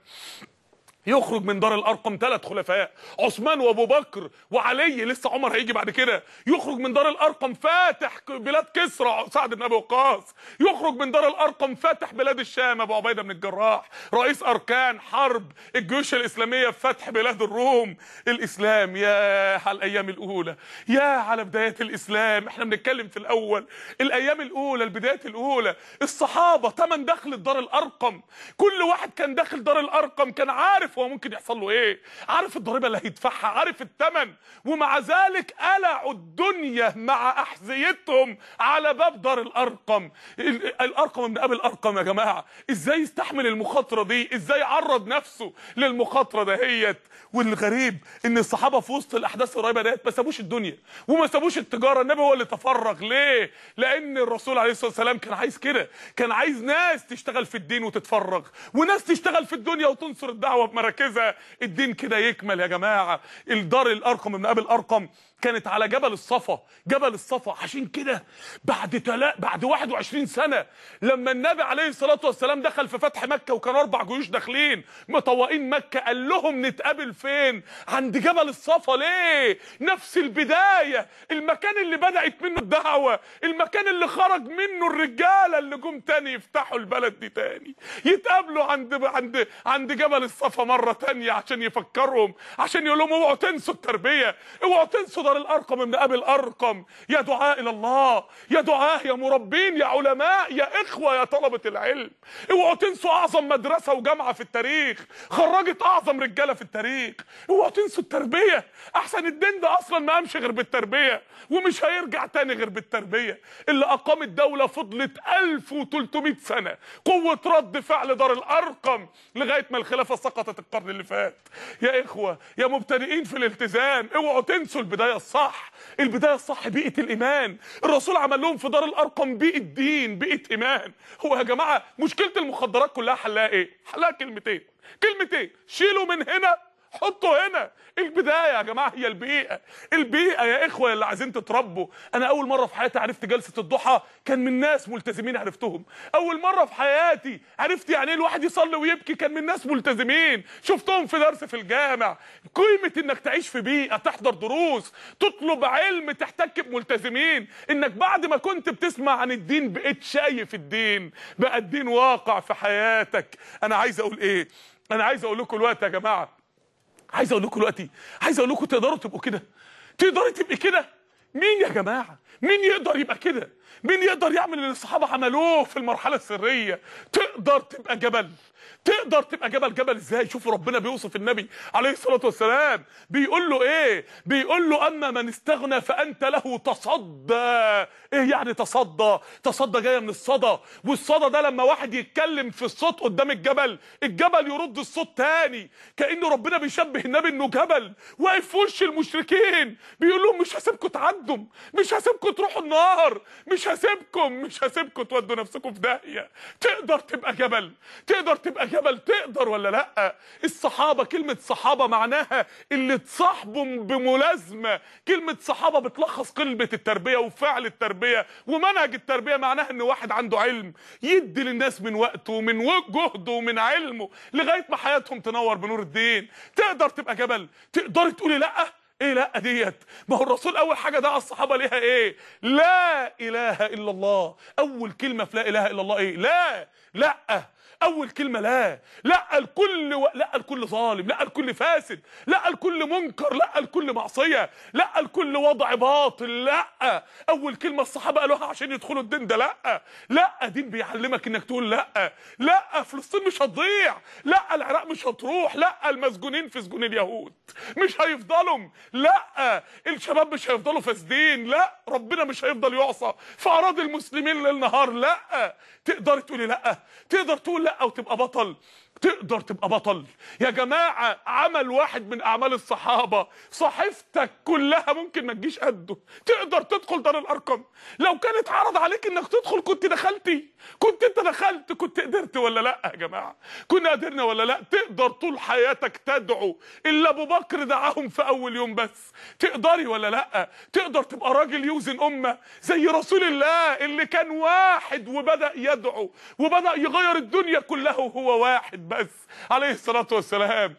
يخرج من دار الارقم ثلاث خلفاء عثمان وابو بكر وعلي لسه عمر هيجي بعد كده يخرج من دار الارقم فاتح بلاد كسرى سعد بن ابي وقاص يخرج من دار الارقم فاتح بلاد الشام ابو عبيده بن الجراح رئيس اركان حرب الجيوش الاسلاميه في فتح بلاد الروم الاسلام يا على الايام الاولى يا على بدايات الاسلام احنا بنتكلم في الاول الايام الاولى البدايات الاولى الصحابه تمن دخل دار الارقم كل واحد كان داخل دار الارقم كان عارف هو ممكن يحصل له ايه عارف الضريبه اللي هيدفعها عارف الثمن ومع ذلك قلعوا الدنيا مع احذيتهم على باب دار الارقم ال- الارقم من قبل الارقم يا جماعه ازاي يستحمل المخاطره دي ازاي عرض نفسه للمخاطره دهيت والغريب ان الصحابه في وسط الاحداث القريبه ديت ما سابوش الدنيا وما سابوش التجاره النبي هو اللي تفرغ ليه لان الرسول عليه الصلاه والسلام كان عايز كده كان عايز ناس تشتغل في الدين وتتفرغ وناس تشتغل في الدنيا وتنصر الدعوه بمراكزها الدين كده يكمل يا جماعه الدار الارقم من قبل ارقم كانت على جبل الصفا جبل الصفا عشان كده بعد تلا بعد 21 سنه لما النبي عليه الصلاه والسلام دخل في فتح مكه وكانوا اربع جيوش داخلين مطوقين مكه قال لهم نتقابل فين عند جبل الصفا ليه نفس البدايه المكان اللي بدات منه الدعوه المكان اللي خرج منه الرجاله اللي جم تاني يفتحوا البلد دي تاني يتقابلوا عند عند عند جبل الصفا مره تانية عشان يفكرهم عشان يقول لهم اوعوا تنسوا التربيه اوعوا تنسوا دار الارقم ابن ابي الارقم يا دعاء الى الله يا دعاء يا مربين يا علماء يا اخوه يا طلبه العلم اوعوا تنسوا اعظم مدرسه وجامعه في التاريخ خرجت اعظم رجاله في التاريخ اوعوا تنسوا التربيه احسن الدين ده اصلا ما قامش غير بالتربيه ومش هيرجع تاني غير بالتربيه اللي اقام الدوله فضلت 1300 سنه قوه رد فعل دار الارقم لغايه ما الخلافه سقطت القرن اللي فات يا اخوه يا مبتدئين في الالتزام اوعوا تنسوا البدايه الصح البدايه الصح بيئه الايمان الرسول عمل لهم في دار الارقم بيئه دين بيئه ايمان هو يا جماعه مشكله المخدرات كلها حلها ايه حلها كلمتين كلمتين شيلوا من هنا حطوا هنا البدايه يا جماعه هي البيئه البيئه يا اخوه اللي عايزين تتربوا انا اول مره في حياتي عرفت جلسه الضحى كان من ناس ملتزمين عرفتهم اول مره في حياتي عرفت يعني ايه الواحد يصلي ويبكي كان من ناس ملتزمين شفتهم في درس في الجامع قيمه انك تعيش في بيئه تحضر دروس تطلب علم تحتك بملتزمين انك بعد ما كنت بتسمع عن الدين بقيت شايف الدين بقى الدين واقع في حياتك انا عايز اقول ايه انا عايز اقول لكم الوقت يا جماعه عايز اقول لكم دلوقتي عايز اقول لكم تقدروا تبقوا كده تقدري تبقي كده مين يا جماعه مين يقدر يبقى كده مين يقدر يعمل اللي الصحابه عملوه في المرحله السريه تقدر تبقى جبل تقدر تبقى جبل جبل ازاي شوفوا ربنا بيوصف النبي عليه الصلاه والسلام بيقول له ايه بيقول له اما من استغنى فانت له تصدى ايه يعني تصدى تصدى جايه من الصدى والصدى ده لما واحد يتكلم في الصوت قدام الجبل الجبل يرد الصوت تاني كانه ربنا بيشبه النبي انه جبل واقف في وش المشركين بيقول لهم مش هسيبكم تعدوا مش هسيبكم تروحوا النار مش هسيبكم مش هسيبكم تودوا نفسكم في داهيه تقدر تبقى جبل تقدر تبقى جبل تقدر ولا لا الصحابه كلمه صحابه معناها اللي تصاحبوا بملازمه كلمه صحابه بتلخص كلمه التربيه وفعل التربيه ومنهج التربيه معناها ان واحد عنده علم يدي للناس من وقته ومن جهده ومن علمه لغايه ما حياتهم تنور بنور الدين تقدر تبقى جبل تقدري تقولي لا ايه لا ديت ما هو الرسول اول حاجه دعا الصحابه ليها ايه لا اله الا الله اول كلمه في لا اله الا الله ايه لا لا اول كلمه لا لا الكل و... لا الكل ظالم لا الكل فاسد لا الكل منكر لا الكل معصيه لا الكل وضع باطل لا اول كلمه الصحابه قالوها عشان يدخلوا الدين ده لا لا دين بيعلمك انك تقول لا لا فلسطين مش هتضيع لا العراق مش هتروح لا المسجونين في سجون اليهود مش هيفضلوا لا الشباب مش هيفضلوا فاسدين لا ربنا مش هيفضل يعصى في اراضي المسلمين ليل نهار لا تقدر تقولي لا تقدر تقول لا او تبقى بطل تقدر تبقى بطل يا جماعة عمل واحد من أعمال الصحابة صحيفتك كلها ممكن ما تجيش قده تقدر تدخل دار الأرقم لو كانت عرض عليك إنك تدخل كنت دخلتي كنت أنت دخلت كنت قدرت ولا لا يا جماعة كنا قدرنا ولا لا تقدر طول حياتك تدعو إلا أبو بكر دعاهم في أول يوم بس تقدري ولا لا تقدر تبقى راجل يوزن أمة زي رسول الله اللي كان واحد وبدأ يدعو وبدأ يغير الدنيا كلها وهو واحد بس عليه الصلاة والسلام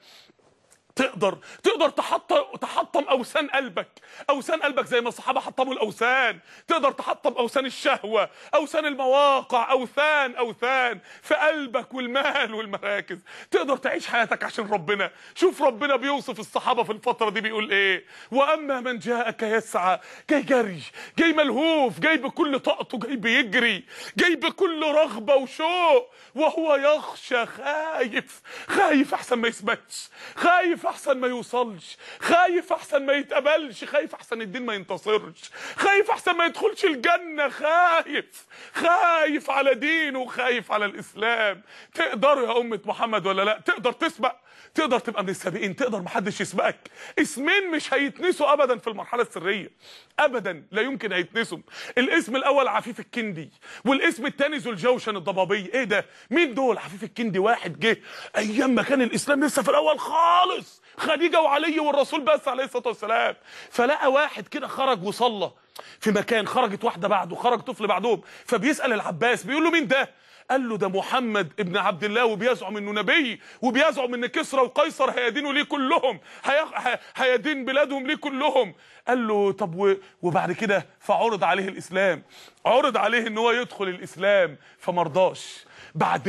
تقدر تقدر تحطم تحطم اوثان قلبك اوثان قلبك زي ما الصحابه حطموا الاوثان تقدر تحطم اوثان الشهوه اوثان المواقع اوثان اوثان في قلبك والمال والمراكز تقدر تعيش حياتك عشان ربنا شوف ربنا بيوصف الصحابه في الفتره دي بيقول ايه واما من جاءك يسعى جاي جري جاي ملهوف جاي بكل طاقته جاي بيجري جاي بكل رغبه وشوق وهو يخشى خايف خايف احسن ما يثبتش خايف احسن ما يوصلش خايف احسن ما يتقبلش خايف احسن الدين ما ينتصرش خايف احسن ما يدخلش الجنة خايف خايف على دينه خايف على الاسلام تقدر يا امة محمد ولا لا تقدر تسبق تقدر تبقى من السابقين تقدر محدش يسبقك اسمين مش هيتنسوا ابدا في المرحله السريه ابدا لا يمكن هيتنسوا الاسم الاول عفيف الكندي والاسم الثاني ذو الجوشن الضبابي ايه ده مين دول عفيف الكندي واحد جه ايام ما كان الاسلام لسه في الاول خالص خالص خديجه وعلي والرسول بس عليه الصلاه والسلام فلقى واحد كده خرج وصلى في مكان خرجت واحده بعده خرج طفل بعدهم فبيسال العباس بيقول له مين ده قال له ده محمد ابن عبد الله وبيزعم انه نبي وبيزعم ان كسرى وقيصر هيدينوا ليه كلهم هي... ه- هيدين بلادهم ليه كلهم قال له طب و... وبعد كده فعرض عليه الاسلام عرض عليه ان هو يدخل الاسلام فمرضاش بعد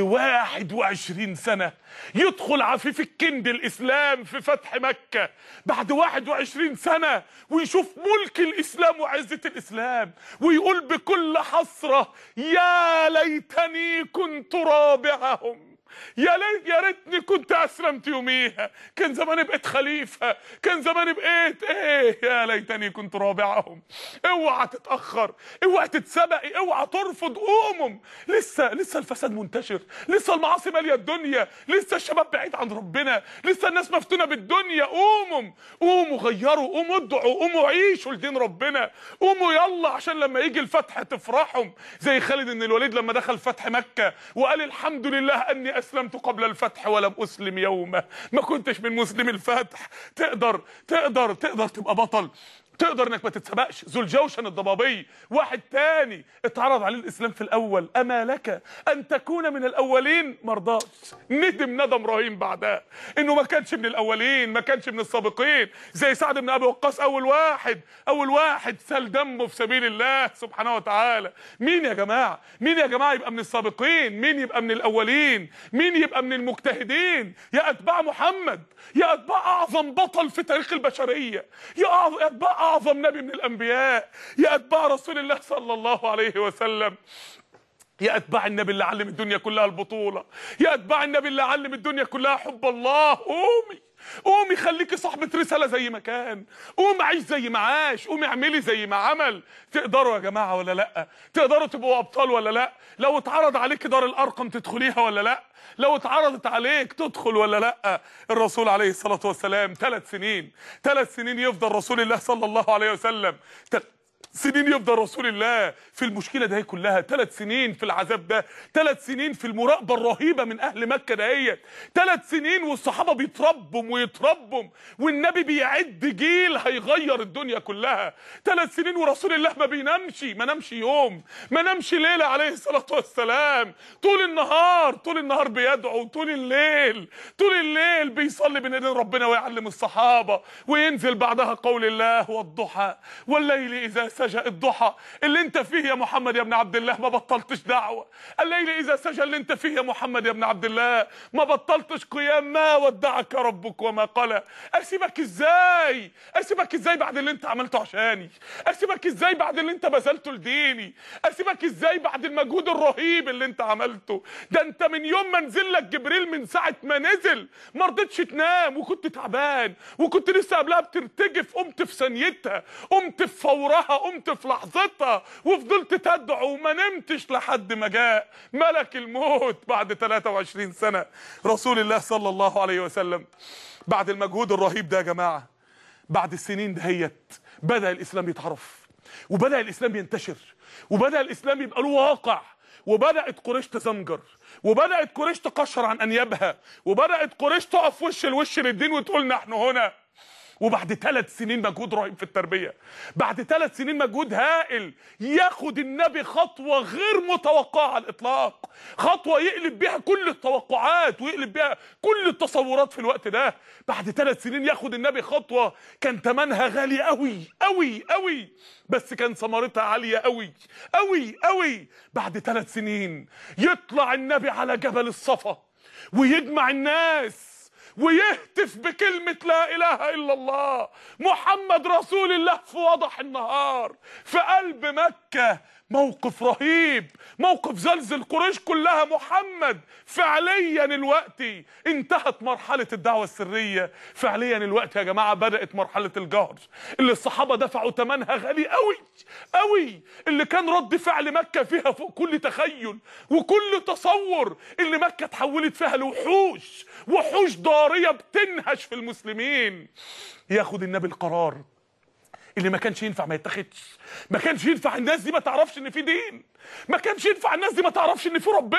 21 سنة يدخل عفيف الكند الإسلام في فتح مكة بعد 21 سنة ويشوف ملك الإسلام وعزة الإسلام ويقول بكل حسرة يا ليتني كنت رابعهم يا ليت يا ريتني كنت اسلمت يوميها كان زماني بقيت خليفه كان زماني بقيت ايه يا ليتني كنت رابعهم اوعى تتاخر اوعى تتسبقي اوعى ترفض قومهم لسه لسه الفساد منتشر لسه المعاصي ماليه الدنيا لسه الشباب بعيد عن ربنا لسه الناس مفتونه بالدنيا قوموا قوموا غيروا قوموا ادعوا قوموا عيشوا لدين ربنا قوموا يلا عشان لما يجي الفتح تفرحوا زي خالد بن الوليد لما دخل فتح مكه وقال الحمد لله اني اسلمت قبل الفتح ولم اسلم يوما ما كنتش من مسلم الفتح تقدر تقدر تقدر تبقى بطل تقدر انك ما تتسبقش ذو الجوشن الضبابي واحد تاني اتعرض عليه الاسلام في الاول اما لك ان تكون من الاولين مرضاش ندم ندم رهيب بعدها انه ما كانش من الاولين ما كانش من السابقين زي سعد بن ابي وقاص اول واحد اول واحد سال دمه في سبيل الله سبحانه وتعالى مين يا جماعه مين يا جماعه يبقى من السابقين مين يبقى من الاولين مين يبقى من المجتهدين يا اتباع محمد يا اتباع اعظم بطل في تاريخ البشريه يا أعظ- يا اتباع اعظم نبي من الانبياء يا اتباع رسول الله صلى الله عليه وسلم يا اتباع النبي اللي علم الدنيا كلها البطوله يا اتباع النبي اللي علم الدنيا كلها حب الله قومي قومي خليكي صاحبة رسالة زي ما كان قومي عيش زي ما عاش قومي اعملي زي ما عمل تقدروا يا جماعة ولا لا تقدروا تبقوا أبطال ولا لا لو اتعرض عليك دار الأرقم تدخليها ولا لا لو اتعرضت عليك تدخل ولا لا الرسول عليه الصلاة والسلام ثلاث سنين ثلاث سنين يفضل رسول الله صلى الله عليه وسلم تل- سنين يفضل رسول الله في المشكله دي كلها ثلاث سنين في العذاب ده ثلاث سنين في المراقبه الرهيبه من اهل مكه دهيت ثلاث سنين والصحابه بيتربوا ويتربوا والنبي بيعد جيل هيغير الدنيا كلها ثلاث سنين ورسول الله ما بينامش ما نامش يوم ما نامش ليله عليه الصلاه والسلام طول النهار طول النهار بيدعو طول الليل طول الليل بيصلي بين ايدين ربنا ويعلم الصحابه وينزل بعدها قول الله والضحى والليل اذا سجى الضحى اللي انت فيه يا محمد يا ابن عبد الله ما بطلتش دعوه الليل اذا سجى اللي انت فيه يا محمد يا ابن عبد الله ما بطلتش قيام ما ودعك ربك وما قلى اسيبك ازاي اسيبك ازاي بعد اللي انت عملته عشاني اسيبك ازاي بعد اللي انت بذلته لديني اسيبك ازاي بعد المجهود الرهيب اللي انت عملته ده انت من يوم ما نزل لك جبريل من ساعه ما نزل ما رضيتش تنام وكنت تعبان وكنت لسه قبلها بترتجف قمت في ثانيتها قمت في فورها قمت في لحظتها وفضلت تدعو وما نمتش لحد ما جاء ملك الموت بعد 23 سنه رسول الله صلى الله عليه وسلم بعد المجهود الرهيب ده يا جماعه بعد السنين دهيت بدا الاسلام يتعرف وبدا الاسلام ينتشر وبدا الاسلام يبقى له واقع وبدات قريش تزمجر وبدات قريش تقشر عن انيابها وبدات قريش تقف وش لوش للدين وتقول نحن هنا وبعد ثلاث سنين مجهود رهيب في التربيه بعد ثلاث سنين مجهود هائل ياخد النبي خطوه غير متوقعه على الاطلاق خطوه يقلب بيها كل التوقعات ويقلب بيها كل التصورات في الوقت ده بعد ثلاث سنين ياخد النبي خطوه كان ثمنها غالي قوي قوي قوي بس كان ثمرتها عاليه قوي قوي قوي بعد ثلاث سنين يطلع النبي على جبل الصفا ويجمع الناس ويهتف بكلمة لا إله إلا الله محمد رسول الله في وضح النهار في قلب مكة موقف رهيب موقف زلزل قريش كلها محمد فعليا الوقت انتهت مرحلة الدعوة السرية فعليا الوقت يا جماعة بدأت مرحلة الجهر اللي الصحابة دفعوا ثمنها غالي قوي قوي اللي كان رد فعل مكة فيها فوق كل تخيل وكل تصور اللي مكة اتحولت فيها لوحوش وحوش ضارية بتنهش في المسلمين ياخد النبي القرار اللي ما كانش ينفع ما يتاخدش ما كانش ينفع الناس دي ما تعرفش ان في دين ما كانش ينفع الناس دي ما تعرفش ان في ربنا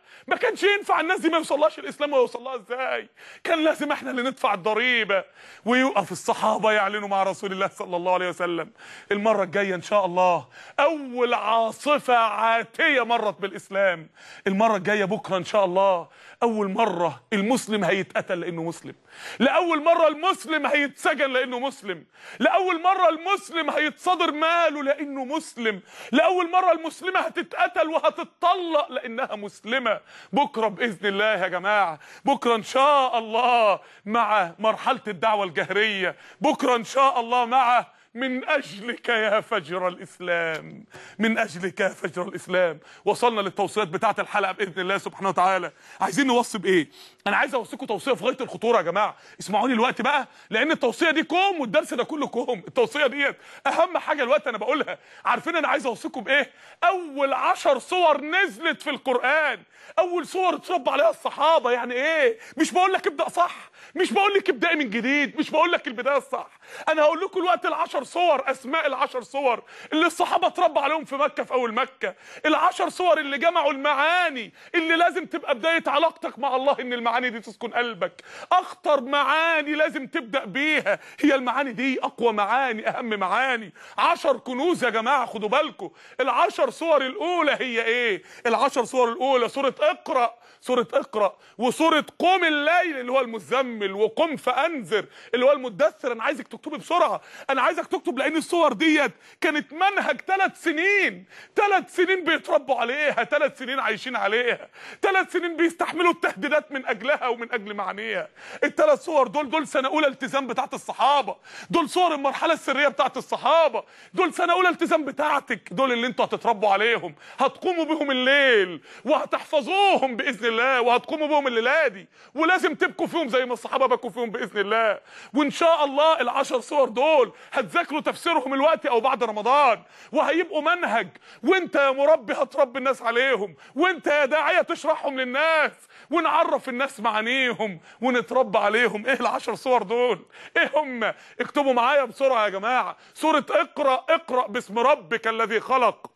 ما كانش ينفع الناس دي ما يوصلهاش الاسلام ويوصلها ازاي كان لازم احنا اللي ندفع الضريبه ويوقف الصحابه يعلنوا مع رسول الله صلى الله عليه وسلم المره الجايه ان شاء الله اول عاصفه عاتيه مرت بالاسلام المره الجايه بكره ان شاء الله اول مره المسلم هيتقتل لانه مسلم لاول مره المسلم هيتسجن لانه مسلم لاول مره المسلم هيتصادر ماله لانه مسلم لاول مره المسلمه هتتقتل وهتتطلق لانها مسلمه بكره باذن الله يا جماعه بكره ان شاء الله مع مرحله الدعوه الجهريه بكره ان شاء الله مع من اجلك يا فجر الاسلام من اجلك يا فجر الاسلام وصلنا للتوصيات بتاعه الحلقه باذن الله سبحانه وتعالى عايزين نوصي بايه انا عايز اوصيكم توصيه في غايه الخطوره يا جماعه اسمعوني الوقت بقى لان التوصيه دي كوم والدرس ده كله كوم التوصيه ديت اهم حاجه الوقت انا بقولها عارفين انا عايز اوصيكم بايه اول عشر صور نزلت في القران اول صور اتربى عليها الصحابه يعني ايه مش بقول لك ابدا صح مش بقول لك ابدأي من جديد مش بقول لك البدايه الصح انا هقول لكم الوقت العشر صور اسماء العشر صور اللي الصحابه اتربى عليهم في مكه في اول مكه العشر صور اللي جمعوا المعاني اللي لازم تبقى بدايه علاقتك مع الله ان المعاني دي تسكن قلبك اخطر معاني لازم تبدا بيها هي المعاني دي اقوى معاني اهم معاني عشر كنوز يا جماعه خدوا بالكم العشر صور الاولى هي ايه العشر صور الاولى سوره اقرا سوره اقرا وسوره قوم الليل اللي هو المزمل وقم فانذر اللي هو المدثر انا عايزك تكتبي بسرعه انا عايزك تكتب لان الصور ديت كانت منهج ثلاث سنين ثلاث سنين بيتربوا عليها ثلاث سنين عايشين عليها ثلاث سنين بيستحملوا التهديدات من اجلها ومن اجل معانيها الثلاث صور دول دول سنه اولى التزام بتاعت الصحابه دول صور المرحله السريه بتاعت الصحابه دول سنه اولى التزام بتاعتك دول اللي انتوا هتتربوا عليهم هتقوموا بهم الليل وهتحفظوهم باذن الله وهتقوموا بهم الليله دي ولازم تبكوا فيهم زي ما الصحابه بكوا فيهم باذن الله وان شاء الله العشر صور دول هتذاكروا تفسيرهم الوقت او بعد رمضان وهيبقوا منهج وانت يا مربي هتربي الناس عليهم وانت يا داعيه تشرحهم للناس ونعرف الناس معانيهم ونتربى عليهم ايه العشر صور دول ايه هم اكتبوا معايا بسرعه يا جماعه سوره اقرا اقرا باسم ربك الذي خلق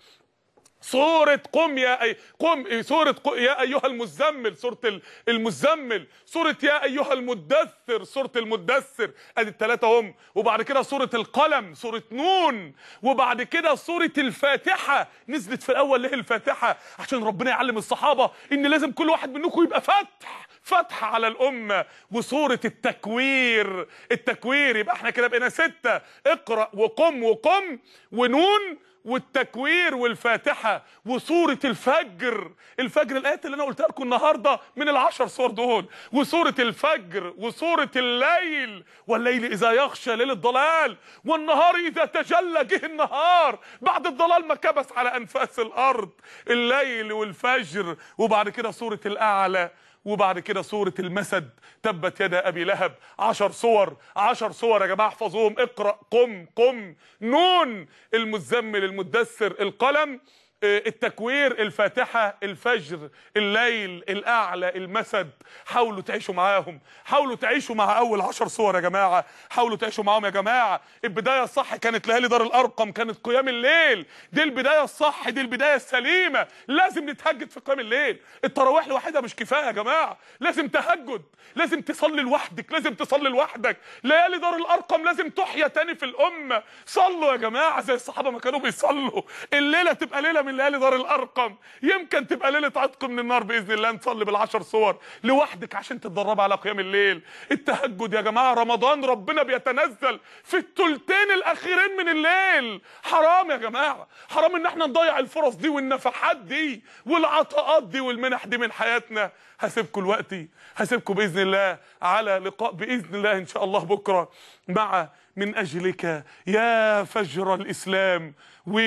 سورة قم يا أي قم سورة ق... يا أيها المزمل سورة المزمل سورة يا أيها المدثر سورة المدثر أدي الثلاثة هم وبعد كده سورة القلم سورة نون وبعد كده سورة الفاتحة نزلت في الأول ليه الفاتحة عشان ربنا يعلم الصحابة إن لازم كل واحد منكم يبقى فتح فتح على الأمة وسورة التكوير التكوير يبقى احنا كده بقينا ستة اقرأ وقم وقم ونون والتكوير والفاتحة وسورة الفجر الفجر الآيات اللي أنا قلتها لكم النهاردة من العشر صور دول وسورة الفجر وسورة الليل والليل إذا يغشى ليل الضلال والنهار إذا تجلى جه النهار بعد الضلال ما كبس على أنفاس الأرض الليل والفجر وبعد كده سورة الأعلى وبعد كده سورة المسد تبت يدا أبي لهب عشر صور عشر صور يا جماعة احفظوهم اقرأ قم قم نون المزمل المدثر القلم التكوير الفاتحة الفجر الليل الأعلى المسد حاولوا تعيشوا معاهم حاولوا تعيشوا مع أول عشر صور يا جماعة حاولوا تعيشوا معاهم يا جماعة البداية الصح كانت ليالي دار الأرقم كانت قيام الليل دي البداية الصح دي البداية السليمة لازم نتهجد في قيام الليل التراويح لوحدها مش كفاية يا جماعة لازم تهجد لازم تصلي لوحدك لازم تصلي لوحدك ليالي دار الأرقم لازم تحيا تاني في الأمة صلوا يا جماعة زي الصحابة ما كانوا بيصلوا الليلة تبقى ليلة من ليالي دار الارقم يمكن تبقى ليله عتق من النار باذن الله نصلي بالعشر صور لوحدك عشان تتدرب على قيام الليل التهجد يا جماعه رمضان ربنا بيتنزل في الثلثين الاخيرين من الليل حرام يا جماعه حرام ان احنا نضيع الفرص دي والنفحات دي والعطاءات دي والمنح دي من حياتنا هسيبكم دلوقتي هسيبكم باذن الله على لقاء باذن الله ان شاء الله بكره مع من اجلك يا فجر الاسلام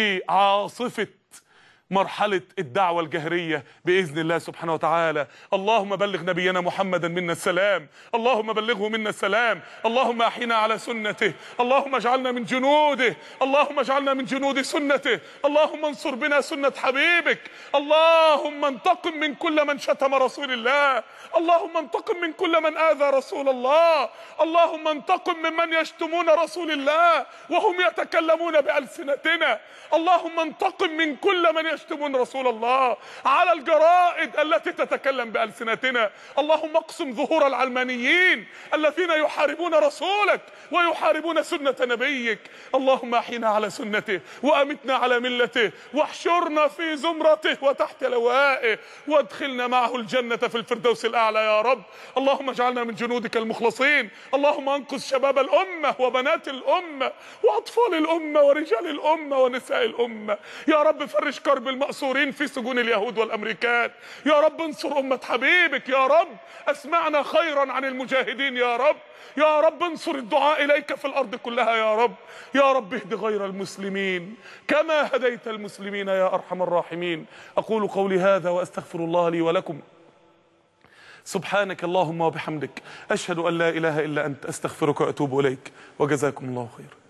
وعاصفه مرحلة الدعوة الجهرية بإذن الله سبحانه وتعالى اللهم بلغ نبينا محمدا منا السلام اللهم بلغه منا السلام اللهم أحينا على سنته اللهم اجعلنا من جنوده اللهم اجعلنا من جنود سنته اللهم انصر بنا سنة حبيبك اللهم انتقم من كل من شتم رسول الله اللهم انتقم من كل من آذى رسول الله اللهم انتقم ممن يشتمون رسول الله وهم يتكلمون بألسنتنا اللهم انتقم من كل من يشتمون رسول الله على الجرائد التي تتكلم بألسنتنا اللهم اقسم ظهور العلمانيين الذين يحاربون رسولك ويحاربون سنة نبيك اللهم احينا على سنته وامتنا على ملته واحشرنا في زمرته وتحت لوائه وادخلنا معه الجنة في الفردوس الأعلى يا رب اللهم اجعلنا من جنودك المخلصين اللهم انقذ شباب الأمة وبنات الأمة وأطفال الأمة ورجال الأمة ونساء الأمة يا رب فرج كرب المأسورين في سجون اليهود والأمريكان يا رب انصر أمة حبيبك يا رب اسمعنا خيرا عن المجاهدين يا رب يا رب انصر الدعاء إليك في الأرض كلها يا رب يا رب اهد غير المسلمين كما هديت المسلمين يا أرحم الراحمين أقول قولي هذا وأستغفر الله لي ولكم سبحانك اللهم وبحمدك أشهد أن لا إله إلا أنت أستغفرك وأتوب إليك وجزاكم الله خيرا